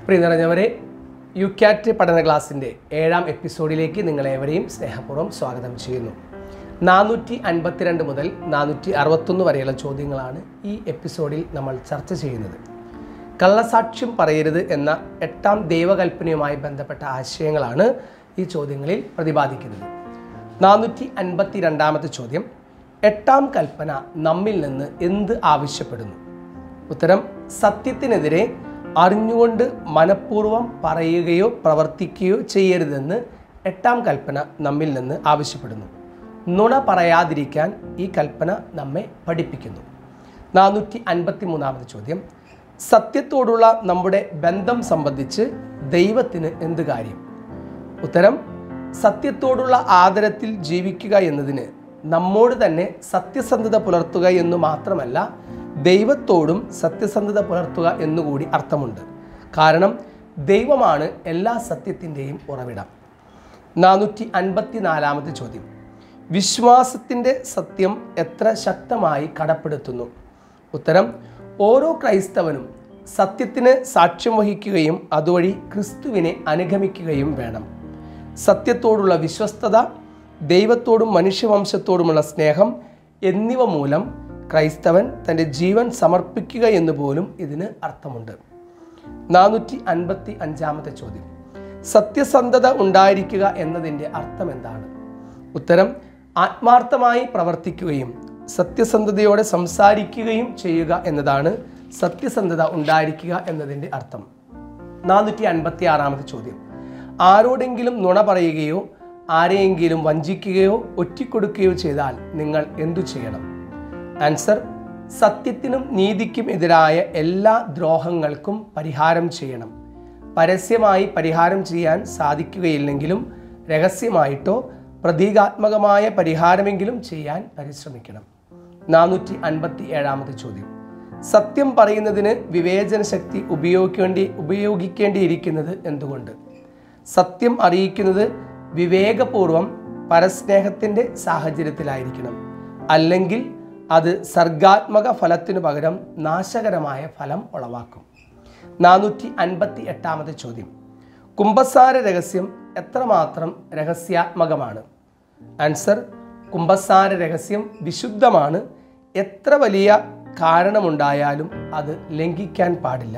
പ്രിയ നിറഞ്ഞവരെ U cat പഠന ക്ലാസ്സിൻ്റെ ഏഴാം എപ്പിസോഡിലേക്ക് നിങ്ങളേവരെയും സ്നേഹപൂർവ്വം സ്വാഗതം ചെയ്യുന്നു നാനൂറ്റി അൻപത്തിരണ്ട് മുതൽ നാനൂറ്റി അറുപത്തൊന്ന് വരെയുള്ള ചോദ്യങ്ങളാണ് ഈ എപ്പിസോഡിൽ നമ്മൾ ചർച്ച ചെയ്യുന്നത് കള്ളസാക്ഷ്യം പറയരുത് എന്ന എട്ടാം ദൈവകൽപ്പനയുമായി ബന്ധപ്പെട്ട ആശയങ്ങളാണ് ഈ ചോദ്യങ്ങളിൽ പ്രതിപാദിക്കുന്നത് നാനൂറ്റി അൻപത്തി രണ്ടാമത്തെ ചോദ്യം എട്ടാം കൽപ്പന നമ്മിൽ നിന്ന് എന്ത് ആവശ്യപ്പെടുന്നു ഉത്തരം സത്യത്തിനെതിരെ അറിഞ്ഞുകൊണ്ട് മനഃപൂർവ്വം പറയുകയോ പ്രവർത്തിക്കുകയോ ചെയ്യരുതെന്ന് എട്ടാം കൽപ്പന നമ്മിൽ നിന്ന് ആവശ്യപ്പെടുന്നു നുണ പറയാതിരിക്കാൻ ഈ കൽപ്പന നമ്മെ പഠിപ്പിക്കുന്നു നാനൂറ്റി അൻപത്തി മൂന്നാമത് ചോദ്യം സത്യത്തോടുള്ള നമ്മുടെ ബന്ധം സംബന്ധിച്ച് ദൈവത്തിന് എന്ത് കാര്യം ഉത്തരം സത്യത്തോടുള്ള ആദരത്തിൽ ജീവിക്കുക എന്നതിന് നമ്മോട് തന്നെ സത്യസന്ധത പുലർത്തുക എന്നു മാത്രമല്ല ദൈവത്തോടും സത്യസന്ധത പുലർത്തുക എന്നുകൂടി അർത്ഥമുണ്ട് കാരണം ദൈവമാണ് എല്ലാ സത്യത്തിൻ്റെയും ഉറവിടം നാനൂറ്റി അൻപത്തി നാലാമത്തെ ചോദ്യം വിശ്വാസത്തിൻ്റെ സത്യം എത്ര ശക്തമായി കടപ്പെടുത്തുന്നു ഉത്തരം ഓരോ ക്രൈസ്തവനും സത്യത്തിന് സാക്ഷ്യം വഹിക്കുകയും അതുവഴി ക്രിസ്തുവിനെ അനുഗമിക്കുകയും വേണം സത്യത്തോടുള്ള വിശ്വസ്തത ദൈവത്തോടും മനുഷ്യവംശത്തോടുമുള്ള സ്നേഹം എന്നിവ മൂലം ക്രൈസ്തവൻ തൻ്റെ ജീവൻ സമർപ്പിക്കുക എന്ന് പോലും ഇതിന് അർത്ഥമുണ്ട് നാനൂറ്റി അൻപത്തി അഞ്ചാമത്തെ ചോദ്യം സത്യസന്ധത ഉണ്ടായിരിക്കുക എന്നതിൻ്റെ അർത്ഥം എന്താണ് ഉത്തരം ആത്മാർത്ഥമായി പ്രവർത്തിക്കുകയും സത്യസന്ധതയോടെ സംസാരിക്കുകയും ചെയ്യുക എന്നതാണ് സത്യസന്ധത ഉണ്ടായിരിക്കുക എന്നതിൻ്റെ അർത്ഥം നാനൂറ്റി അൻപത്തി ആറാമത്തെ ചോദ്യം ആരോടെങ്കിലും നുണ പറയുകയോ ആരെയെങ്കിലും വഞ്ചിക്കുകയോ ഒറ്റിക്കൊടുക്കുകയോ ചെയ്താൽ നിങ്ങൾ എന്തു ചെയ്യണം ആൻസർ സത്യത്തിനും നീതിക്കും എതിരായ എല്ലാ ദ്രോഹങ്ങൾക്കും പരിഹാരം ചെയ്യണം പരസ്യമായി പരിഹാരം ചെയ്യാൻ സാധിക്കുകയില്ലെങ്കിലും രഹസ്യമായിട്ടോ പ്രതീകാത്മകമായ പരിഹാരമെങ്കിലും ചെയ്യാൻ പരിശ്രമിക്കണം നാനൂറ്റി അൻപത്തി ഏഴാമത്തെ ചോദ്യം സത്യം പറയുന്നതിന് വിവേചന ശക്തി ഉപയോഗിക്കേണ്ടി ഉപയോഗിക്കേണ്ടിയിരിക്കുന്നത് എന്തുകൊണ്ട് സത്യം അറിയിക്കുന്നത് വിവേകപൂർവം പരസ്നേഹത്തിൻ്റെ സാഹചര്യത്തിലായിരിക്കണം അല്ലെങ്കിൽ അത് സർഗാത്മക ഫലത്തിനു പകരം നാശകരമായ ഫലം ഉളവാക്കും നാനൂറ്റി അൻപത്തി എട്ടാമത്തെ ചോദ്യം കുംഭസാര രഹസ്യം എത്രമാത്രം രഹസ്യാത്മകമാണ് ആൻസർ കുംഭസാര രഹസ്യം വിശുദ്ധമാണ് എത്ര വലിയ കാരണമുണ്ടായാലും അത് ലംഘിക്കാൻ പാടില്ല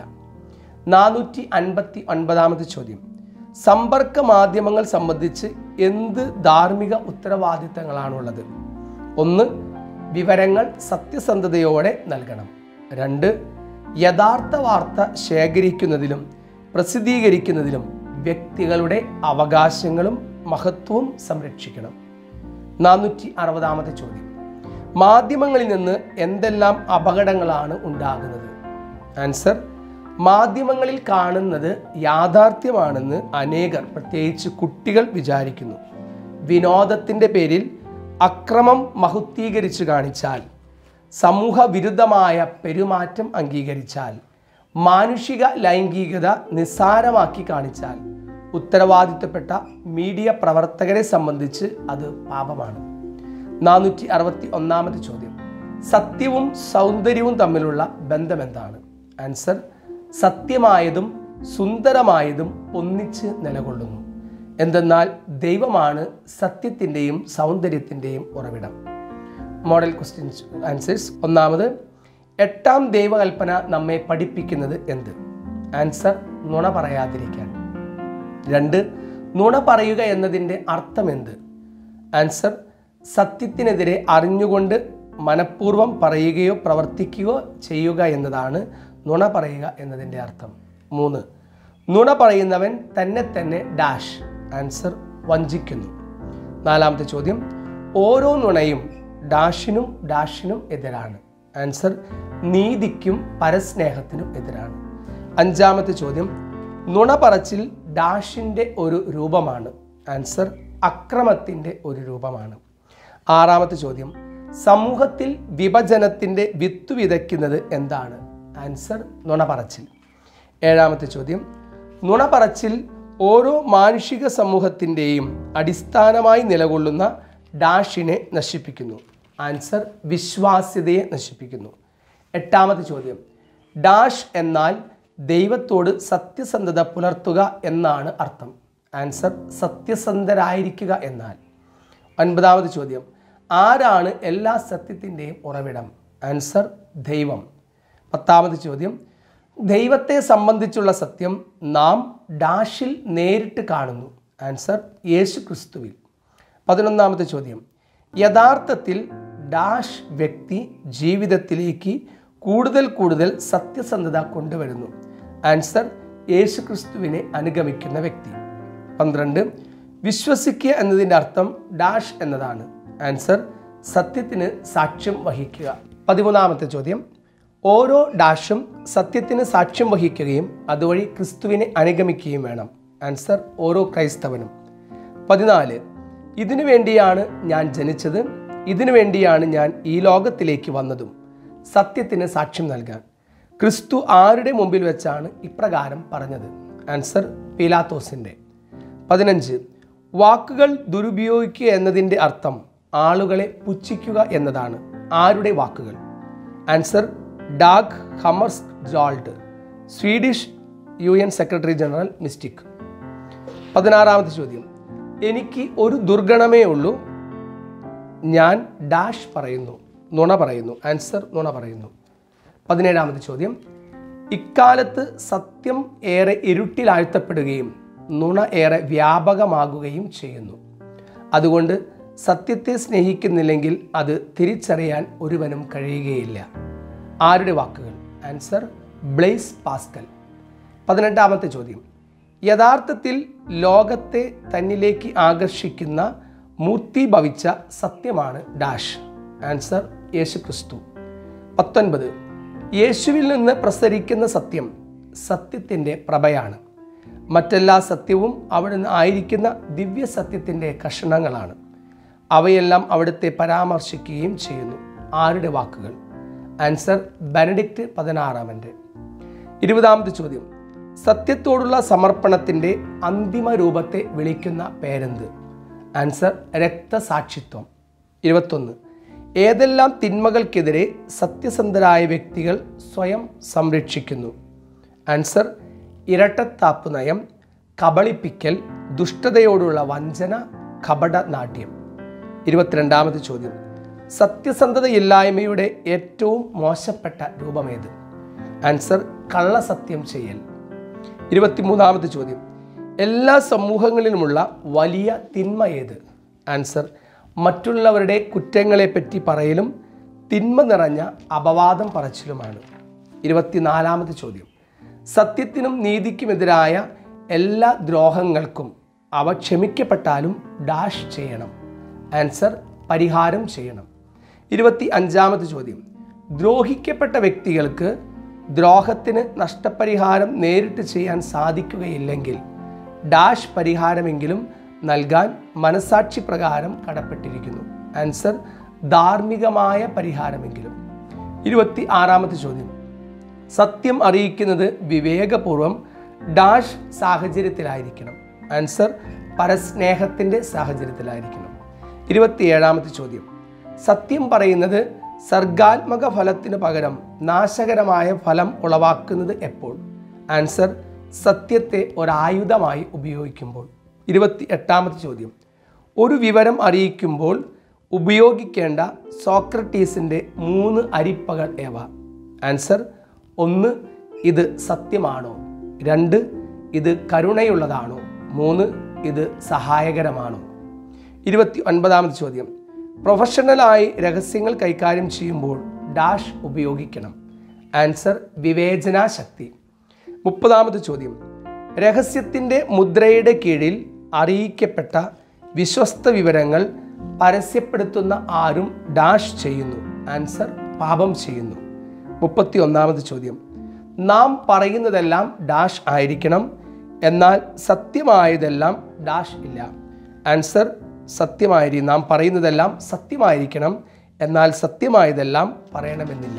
നാനൂറ്റി അൻപത്തി ഒൻപതാമത്തെ ചോദ്യം സമ്പർക്ക മാധ്യമങ്ങൾ സംബന്ധിച്ച് എന്ത് ധാർമ്മിക ഉത്തരവാദിത്തങ്ങളാണുള്ളത് ഒന്ന് വിവരങ്ങൾ സത്യസന്ധതയോടെ നൽകണം രണ്ട് യഥാർത്ഥ വാർത്ത ശേഖരിക്കുന്നതിലും പ്രസിദ്ധീകരിക്കുന്നതിലും വ്യക്തികളുടെ അവകാശങ്ങളും മഹത്വവും സംരക്ഷിക്കണം നാനൂറ്റി അറുപതാമത്തെ ചോദ്യം മാധ്യമങ്ങളിൽ നിന്ന് എന്തെല്ലാം അപകടങ്ങളാണ് ഉണ്ടാകുന്നത് ആൻസർ മാധ്യമങ്ങളിൽ കാണുന്നത് യാഥാർത്ഥ്യമാണെന്ന് അനേകർ പ്രത്യേകിച്ച് കുട്ടികൾ വിചാരിക്കുന്നു വിനോദത്തിൻ്റെ പേരിൽ അക്രമം മഹുദ്ധീകരിച്ച് കാണിച്ചാൽ സമൂഹ വിരുദ്ധമായ പെരുമാറ്റം അംഗീകരിച്ചാൽ മാനുഷിക ലൈംഗികത നിസ്സാരമാക്കി കാണിച്ചാൽ ഉത്തരവാദിത്തപ്പെട്ട മീഡിയ പ്രവർത്തകരെ സംബന്ധിച്ച് അത് പാപമാണ് നാനൂറ്റി അറുപത്തി ഒന്നാമത് ചോദ്യം സത്യവും സൗന്ദര്യവും തമ്മിലുള്ള ബന്ധമെന്താണ് ആൻസർ സത്യമായതും സുന്ദരമായതും ഒന്നിച്ച് നിലകൊള്ളുന്നു എന്തെന്നാൽ ദൈവമാണ് സത്യത്തിൻ്റെയും സൗന്ദര്യത്തിൻ്റെയും ഉറവിടം മോഡൽ ക്വസ്റ്റ്യൻസ് ആൻസേഴ്സ് ഒന്നാമത് എട്ടാം ദൈവകൽപ്പന നമ്മെ പഠിപ്പിക്കുന്നത് എന്ത് ആൻസർ നുണ പറയാതിരിക്കാൻ രണ്ട് നുണ പറയുക എന്നതിൻ്റെ അർത്ഥം എന്ത് ആൻസർ സത്യത്തിനെതിരെ അറിഞ്ഞുകൊണ്ട് മനഃപൂർവ്വം പറയുകയോ പ്രവർത്തിക്കുകയോ ചെയ്യുക എന്നതാണ് നുണ പറയുക എന്നതിൻ്റെ അർത്ഥം മൂന്ന് നുണ പറയുന്നവൻ തന്നെ തന്നെ ഡാഷ് ആൻസർ വഞ്ചിക്കുന്നു നാലാമത്തെ ചോദ്യം ഓരോ നുണയും ഡാഷിനും ഡാഷിനും എതിരാണ് ആൻസർ നീതിക്കും പരസ്നേഹത്തിനും എതിരാണ് അഞ്ചാമത്തെ ചോദ്യം നുണ പറച്ചിൽ ഡാഷിൻ്റെ ഒരു രൂപമാണ് ആൻസർ അക്രമത്തിൻ്റെ ഒരു രൂപമാണ് ആറാമത്തെ ചോദ്യം സമൂഹത്തിൽ വിഭജനത്തിൻ്റെ വിത്ത് വിതയ്ക്കുന്നത് എന്താണ് ആൻസർ നുണ പറച്ചിൽ ഏഴാമത്തെ ചോദ്യം നുണ പറച്ചിൽ ഓരോ മാനുഷിക സമൂഹത്തിൻ്റെയും അടിസ്ഥാനമായി നിലകൊള്ളുന്ന ഡാഷിനെ നശിപ്പിക്കുന്നു ആൻസർ വിശ്വാസ്യതയെ നശിപ്പിക്കുന്നു എട്ടാമത്തെ ചോദ്യം ഡാഷ് എന്നാൽ ദൈവത്തോട് സത്യസന്ധത പുലർത്തുക എന്നാണ് അർത്ഥം ആൻസർ സത്യസന്ധരായിരിക്കുക എന്നാൽ ഒൻപതാമത് ചോദ്യം ആരാണ് എല്ലാ സത്യത്തിൻ്റെയും ഉറവിടം ആൻസർ ദൈവം പത്താമത് ചോദ്യം ദൈവത്തെ സംബന്ധിച്ചുള്ള സത്യം നാം ഡാഷിൽ നേരിട്ട് കാണുന്നു ആൻസർ യേശു ക്രിസ്തുവിൽ പതിനൊന്നാമത്തെ ചോദ്യം യഥാർത്ഥത്തിൽ ഡാഷ് വ്യക്തി ജീവിതത്തിലേക്ക് കൂടുതൽ കൂടുതൽ സത്യസന്ധത കൊണ്ടുവരുന്നു ആൻസർ യേശു ക്രിസ്തുവിനെ അനുഗമിക്കുന്ന വ്യക്തി പന്ത്രണ്ട് വിശ്വസിക്കുക എന്നതിൻ്റെ അർത്ഥം ഡാഷ് എന്നതാണ് ആൻസർ സത്യത്തിന് സാക്ഷ്യം വഹിക്കുക പതിമൂന്നാമത്തെ ചോദ്യം ഓരോ ഡാഷും സത്യത്തിന് സാക്ഷ്യം വഹിക്കുകയും അതുവഴി ക്രിസ്തുവിനെ അനുഗമിക്കുകയും വേണം ആൻസർ ഓരോ ക്രൈസ്തവനും പതിനാല് ഇതിനു വേണ്ടിയാണ് ഞാൻ ജനിച്ചത് ഇതിനു വേണ്ടിയാണ് ഞാൻ ഈ ലോകത്തിലേക്ക് വന്നതും സത്യത്തിന് സാക്ഷ്യം നൽകാൻ ക്രിസ്തു ആരുടെ മുമ്പിൽ വെച്ചാണ് ഇപ്രകാരം പറഞ്ഞത് ആൻസർ പീലാത്തോസിൻ്റെ പതിനഞ്ച് വാക്കുകൾ ദുരുപയോഗിക്കുക എന്നതിൻ്റെ അർത്ഥം ആളുകളെ പുച്ഛിക്കുക എന്നതാണ് ആരുടെ വാക്കുകൾ answer Dag Hammarskjold Swedish U N secretary general mystic പതിനാറാമത്തെ ചോദ്യം എനിക്ക് ഒരു ദുർഗണമേ ഉള്ളൂ ഞാൻ ഡാഷ് പറയുന്നു നുണ പറയുന്നു ആൻസർ നുണ പറയുന്നു പതിനേഴാമത്തെ ചോദ്യം ഇക്കാലത്ത് സത്യം ഏറെ ഇരുട്ടിലാഴ്ത്തപ്പെടുകയും നുണ ഏറെ വ്യാപകമാകുകയും ചെയ്യുന്നു അതുകൊണ്ട് സത്യത്തെ സ്നേഹിക്കുന്നില്ലെങ്കിൽ അത് തിരിച്ചറിയാൻ ഒരുവനും കഴിയുകയില്ല ആരുടെ വാക്കുകൾ ആൻസർ ബ്ലേസ് പാസ്കൽ പതിനെട്ടാമത്തെ ചോദ്യം യഥാർത്ഥത്തിൽ ലോകത്തെ തന്നിലേക്ക് ആകർഷിക്കുന്ന മൂർത്തീഭവിച്ച സത്യമാണ് ഡാഷ് ആൻസർ യേശു ക്രിസ്തു പത്തൊൻപത് യേശുവിൽ നിന്ന് പ്രസരിക്കുന്ന സത്യം സത്യത്തിൻ്റെ പ്രഭയാണ് മറ്റെല്ലാ സത്യവും അവിടുന്ന് ആയിരിക്കുന്ന ദിവ്യ സത്യത്തിൻ്റെ കഷണങ്ങളാണ് അവയെല്ലാം അവിടുത്തെ പരാമർശിക്കുകയും ചെയ്യുന്നു ആരുടെ വാക്കുകൾ ആൻസർ ബെനഡിക്റ്റ് പതിനാറാമൻ്റെ ഇരുപതാമത്തെ ചോദ്യം സത്യത്തോടുള്ള സമർപ്പണത്തിൻ്റെ അന്തിമ രൂപത്തെ വിളിക്കുന്ന പേരെന്ത് ആൻസർ രക്തസാക്ഷിത്വം ഇരുപത്തൊന്ന് ഏതെല്ലാം തിന്മകൾക്കെതിരെ സത്യസന്ധരായ വ്യക്തികൾ സ്വയം സംരക്ഷിക്കുന്നു ആൻസർ ഇരട്ടത്താപ്പ് നയം കബളിപ്പിക്കൽ ദുഷ്ടതയോടുള്ള വഞ്ചന കപടനാട്യം ഇരുപത്തിരണ്ടാമത് ചോദ്യം സത്യസന്ധതയില്ലായ്മയുടെ ഏറ്റവും മോശപ്പെട്ട രൂപമേത് ആൻസർ കള്ളസത്യം ചെയ്യൽ ഇരുപത്തിമൂന്നാമത് ചോദ്യം എല്ലാ സമൂഹങ്ങളിലുമുള്ള വലിയ തിന്മ ഏത് ആൻസർ മറ്റുള്ളവരുടെ കുറ്റങ്ങളെപ്പറ്റി പറയലും തിന്മ നിറഞ്ഞ അപവാദം പറച്ചിലുമാണ് ഇരുപത്തിനാലാമത് ചോദ്യം സത്യത്തിനും നീതിക്കുമെതിരായ എല്ലാ ദ്രോഹങ്ങൾക്കും അവ ക്ഷമിക്കപ്പെട്ടാലും ഡാഷ് ചെയ്യണം ആൻസർ പരിഹാരം ചെയ്യണം ഇരുപത്തി അഞ്ചാമത് ചോദ്യം ദ്രോഹിക്കപ്പെട്ട വ്യക്തികൾക്ക് ദ്രോഹത്തിന് നഷ്ടപരിഹാരം നേരിട്ട് ചെയ്യാൻ സാധിക്കുകയില്ലെങ്കിൽ ഡാഷ് പരിഹാരമെങ്കിലും നൽകാൻ മനസാക്ഷി പ്രകാരം കടപ്പെട്ടിരിക്കുന്നു ആൻസർ ധാർമ്മികമായ പരിഹാരമെങ്കിലും ഇരുപത്തി ആറാമത്തെ ചോദ്യം സത്യം അറിയിക്കുന്നത് വിവേകപൂർവം ഡാഷ് സാഹചര്യത്തിലായിരിക്കണം ആൻസർ പരസ്നേഹത്തിൻ്റെ സാഹചര്യത്തിലായിരിക്കണം ഇരുപത്തിയേഴാമത്തെ ചോദ്യം സത്യം പറയുന്നത് സർഗാത്മക ഫലത്തിന് പകരം നാശകരമായ ഫലം ഉളവാക്കുന്നത് എപ്പോൾ ആൻസർ സത്യത്തെ ഒരായുധമായി ഉപയോഗിക്കുമ്പോൾ ഇരുപത്തി എട്ടാമത്തെ ചോദ്യം ഒരു വിവരം അറിയിക്കുമ്പോൾ ഉപയോഗിക്കേണ്ട സോക്രട്ടീസിൻ്റെ മൂന്ന് അരിപ്പകൾ ഏവ ആൻസർ ഒന്ന് ഇത് സത്യമാണോ രണ്ട് ഇത് കരുണയുള്ളതാണോ മൂന്ന് ഇത് സഹായകരമാണോ ഇരുപത്തി ഒൻപതാമത് ചോദ്യം പ്രൊഫഷണലായി രഹസ്യങ്ങൾ കൈകാര്യം ചെയ്യുമ്പോൾ ഡാഷ് ഉപയോഗിക്കണം ആൻസർ വിവേചനാശക്തി മുപ്പതാമത് ചോദ്യം രഹസ്യത്തിൻ്റെ മുദ്രയുടെ കീഴിൽ അറിയിക്കപ്പെട്ട വിശ്വസ്ത വിവരങ്ങൾ പരസ്യപ്പെടുത്തുന്ന ആരും ഡാഷ് ചെയ്യുന്നു ആൻസർ പാപം ചെയ്യുന്നു മുപ്പത്തി ഒന്നാമത് ചോദ്യം നാം പറയുന്നതെല്ലാം ഡാഷ് ആയിരിക്കണം എന്നാൽ സത്യമായതെല്ലാം ഡാഷ് ഇല്ല ആൻസർ സത്യമായിരി നാം പറയുന്നതെല്ലാം സത്യമായിരിക്കണം എന്നാൽ സത്യമായതെല്ലാം പറയണമെന്നില്ല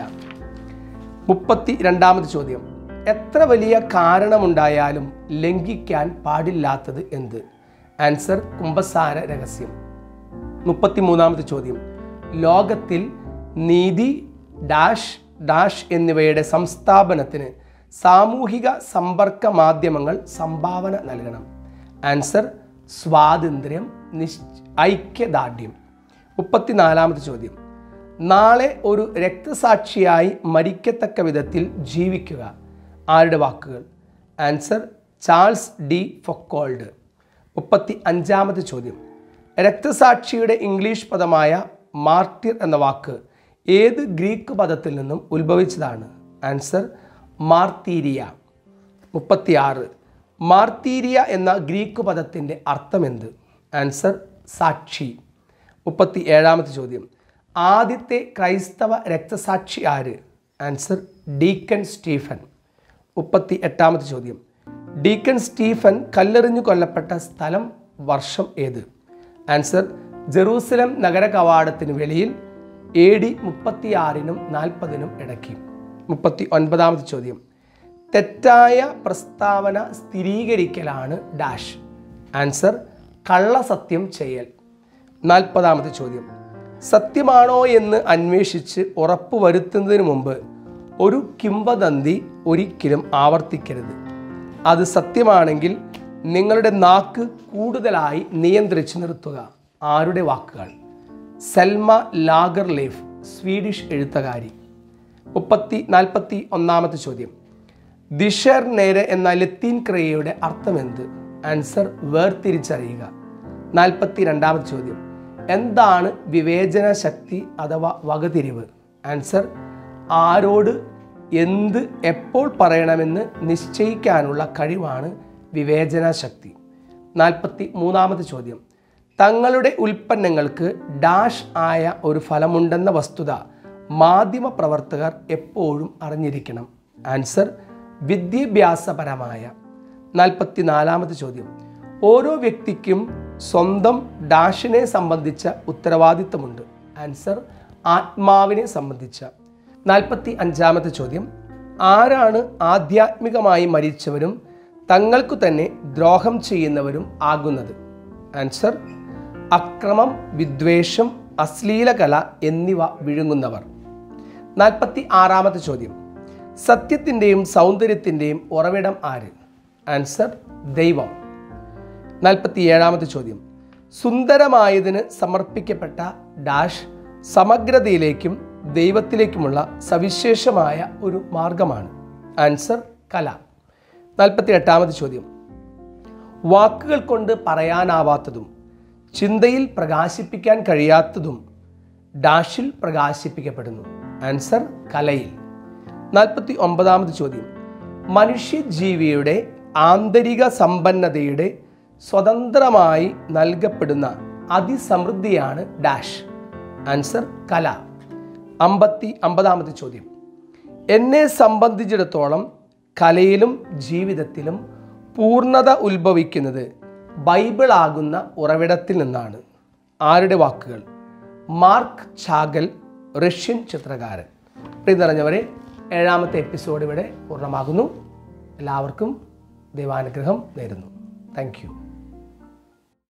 മുപ്പത്തി രണ്ടാമത് ചോദ്യം എത്ര വലിയ കാരണമുണ്ടായാലും ലംഘിക്കാൻ പാടില്ലാത്തത് എന്ത് ആൻസർ കുംഭസാര രഹസ്യം മുപ്പത്തിമൂന്നാമത് ചോദ്യം ലോകത്തിൽ നീതി ഡാഷ് ഡാഷ് എന്നിവയുടെ സംസ്ഥാപനത്തിന് സാമൂഹിക സമ്പർക്ക മാധ്യമങ്ങൾ സംഭാവന നൽകണം ആൻസർ സ്വാതന്ത്ര്യം നിശ് ഐക്യദാർഢ്യം മുപ്പത്തിനാലാമത്തെ ചോദ്യം നാളെ ഒരു രക്തസാക്ഷിയായി മരിക്കത്തക്ക വിധത്തിൽ ജീവിക്കുക ആരുടെ വാക്കുകൾ ആൻസർ ചാൾസ് ഡി ഫൊക്കോൾഡ് മുപ്പത്തി അഞ്ചാമത്തെ ചോദ്യം രക്തസാക്ഷിയുടെ ഇംഗ്ലീഷ് പദമായ മാർട്ടിർ എന്ന വാക്ക് ഏത് ഗ്രീക്ക് പദത്തിൽ നിന്നും ഉത്ഭവിച്ചതാണ് ആൻസർ മാർത്തീരിയ മുപ്പത്തിയാറ് മാർത്തീരിയ എന്ന ഗ്രീക്ക് പദത്തിൻ്റെ അർത്ഥമെന്ത് ആൻസർ സാക്ഷി മുപ്പത്തി ഏഴാമത്തെ ചോദ്യം ആദ്യത്തെ ക്രൈസ്തവ രക്തസാക്ഷി ആര് ആൻസർ ഡീക്കൻ സ്റ്റീഫൻ മുപ്പത്തി എട്ടാമത്തെ ചോദ്യം ഡീക്കൻ സ്റ്റീഫൻ കല്ലെറിഞ്ഞു കൊല്ലപ്പെട്ട സ്ഥലം വർഷം ഏത് ആൻസർ ജെറൂസലം നഗര കവാടത്തിന് വെളിയിൽ എ ഡി മുപ്പത്തിയാറിനും നാൽപ്പതിനും ഇടയ്ക്ക് മുപ്പത്തി ഒൻപതാമത്തെ ചോദ്യം തെറ്റായ പ്രസ്താവന സ്ഥിരീകരിക്കലാണ് ഡാഷ് ആൻസർ കള്ളസത്യം ചെയ്യൽ നാൽപ്പതാമത്തെ ചോദ്യം സത്യമാണോ എന്ന് അന്വേഷിച്ച് ഉറപ്പുവരുത്തുന്നതിന് മുമ്പ് ഒരു കിംവദന്തി ഒരിക്കലും ആവർത്തിക്കരുത് അത് സത്യമാണെങ്കിൽ നിങ്ങളുടെ നാക്ക് കൂടുതലായി നിയന്ത്രിച്ചു നിർത്തുക ആരുടെ വാക്കുകൾ സെൽമ ലാഗർ ലേഫ് സ്വീഡിഷ് എഴുത്തുകാരി മുപ്പത്തി നാൽപ്പത്തി ഒന്നാമത്തെ ചോദ്യം ദിഷർ നേരെ എന്ന ലത്തീൻ ക്രിയയുടെ അർത്ഥമെന്ത് ആൻസർ വേർതിരിച്ചറിയുക നാൽപ്പത്തി രണ്ടാമത്തെ ചോദ്യം എന്താണ് വിവേചന ശക്തി അഥവാ വകതിരിവ് ആൻസർ ആരോട് എന്ത് എപ്പോൾ പറയണമെന്ന് നിശ്ചയിക്കാനുള്ള കഴിവാണ് വിവേചന ശക്തി നാൽപ്പത്തി മൂന്നാമത്തെ ചോദ്യം തങ്ങളുടെ ഉൽപ്പന്നങ്ങൾക്ക് ഡാഷ് ആയ ഒരു ഫലമുണ്ടെന്ന വസ്തുത മാധ്യമ പ്രവർത്തകർ എപ്പോഴും അറിഞ്ഞിരിക്കണം ആൻസർ വിദ്യാഭ്യാസപരമായ നാൽപ്പത്തി നാലാമത്തെ ചോദ്യം ഓരോ വ്യക്തിക്കും സ്വന്തം ഡാഷിനെ സംബന്ധിച്ച ഉത്തരവാദിത്തമുണ്ട് ആൻസർ ആത്മാവിനെ സംബന്ധിച്ച നാൽപ്പത്തി അഞ്ചാമത്തെ ചോദ്യം ആരാണ് ആധ്യാത്മികമായി മരിച്ചവരും തങ്ങൾക്കു തന്നെ ദ്രോഹം ചെയ്യുന്നവരും ആകുന്നത് ആൻസർ അക്രമം വിദ്വേഷം അശ്ലീലകല എന്നിവ വിഴുങ്ങുന്നവർ നാൽപ്പത്തി ആറാമത്തെ ചോദ്യം സത്യത്തിൻ്റെയും സൗന്ദര്യത്തിൻ്റെയും ഉറവിടം ആര് ആൻസർ ദൈവം നാൽപ്പത്തി ഏഴാമത്തെ ചോദ്യം സുന്ദരമായതിന് സമർപ്പിക്കപ്പെട്ട ഡാഷ് സമഗ്രതയിലേക്കും ദൈവത്തിലേക്കുമുള്ള സവിശേഷമായ ഒരു മാർഗമാണ് ആൻസർ കല നാൽപ്പത്തി എട്ടാമത്തെ ചോദ്യം വാക്കുകൾ കൊണ്ട് പറയാനാവാത്തതും ചിന്തയിൽ പ്രകാശിപ്പിക്കാൻ കഴിയാത്തതും ഡാഷിൽ പ്രകാശിപ്പിക്കപ്പെടുന്നു ആൻസർ കലയിൽ നാൽപ്പത്തി ഒമ്പതാമത് ചോദ്യം മനുഷ്യജീവിയുടെ ആന്തരിക സമ്പന്നതയുടെ സ്വതന്ത്രമായി നൽകപ്പെടുന്ന അതിസമൃദ്ധിയാണ് ഡാഷ് ആൻസർ കല അമ്പത്തി അമ്പതാമത്തെ ചോദ്യം എന്നെ സംബന്ധിച്ചിടത്തോളം കലയിലും ജീവിതത്തിലും പൂർണ്ണത ഉത്ഭവിക്കുന്നത് ബൈബിളാകുന്ന ഉറവിടത്തിൽ നിന്നാണ് ആരുടെ വാക്കുകൾ മാർക്ക് ചാഗൽ റഷ്യൻ ചിത്രകാരൻ പ്രിയ നിറഞ്ഞവരെ ഏഴാമത്തെ എപ്പിസോഡ് ഇവിടെ പൂർണ്ണമാകുന്നു എല്ലാവർക്കും ദൈവാനുഗ്രഹം നേരുന്നു താങ്ക് യു